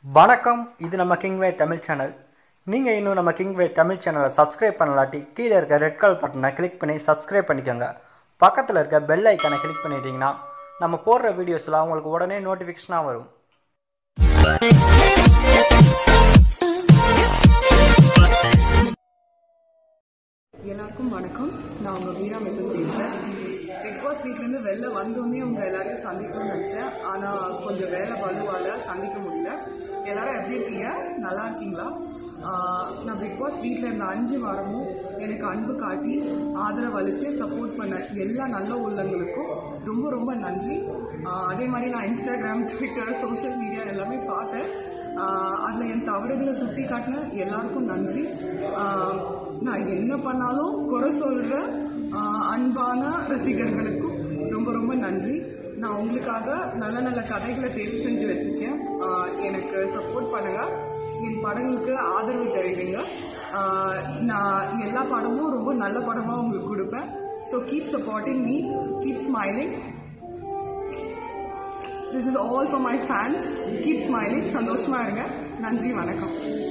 வணக்கம் இது நம்ம கிங்வே தமிழ் சேனல் நீங்கள் இன்னும் நம்ம கிங்வே தமிழ் சேனலை சப்ஸ்கிரைப் பண்ணலாட்டி கீழே இருக்க ரெட் கலர் பட்டனை கிளிக் பண்ணி சப்ஸ்கிரைப் பண்ணிக்கோங்க பக்கத்தில் இருக்க பெல் ஐக்கானை கிளிக் பண்ணிட்டீங்கன்னா நம்ம போடுற வீடியோஸ்லாம் உங்களுக்கு உடனே நோட்டிஃபிகேஷனாக வரும் எல்லாருக்கும் வணக்கம் நான் உங்க வீரா மிதுன் பேசுறேன் பிக் பாஸ் வீட்லேருந்து வெளில வந்தோடனே உங்க எல்லாரையும் சந்திக்கணும்னு நினைச்சேன் ஆனா கொஞ்சம் வேலை பலுவால சந்திக்க முடியல எல்லாரும் எப்படி இருக்கீங்க நல்லா இருக்கீங்களா ஆஹ் நான் பிக் பாஸ் வீட்டில் இருந்த அஞ்சு வாரமும் எனக்கு அன்பு காட்டி ஆதரவு அளிச்சு சப்போர்ட் பண்ண எல்லா நல்ல உள்ளங்களுக்கும் ரொம்ப ரொம்ப நன்றி ஆஹ் அதே மாதிரி நான் இன்ஸ்டாகிராம் ட்விட்டர் சோஷியல் மீடியா எல்லாமே பார்த்தேன் ஆஹ் அதுல என் தவறுகளை சுட்டி காட்டின எல்லாருக்கும் நன்றி ஆஹ் நான் என்ன பண்ணாலும் குறை சொல்ற ஆஹ் அன்பான ரசிகர்களுக்கும் ரொம்ப ரொம்ப நன்றி நான் உங்களுக்காக நல்ல நல்ல கதைகளை தேர்வு செஞ்சு வச்சிருக்கேன் ஆஹ் எனக்கு சப்போர்ட் பண்ணுங்க என் படங்களுக்கு ஆதரவு தெரிவிங்க ஆஹ் நான் எல்லா படமும் ரொம்ப நல்ல படமா உங்களுக்கு கொடுப்பேன் so keep supporting me keep smiling this is all for my fans keep smiling சந்தோஷமா இருங்க நன்றி வணக்கம்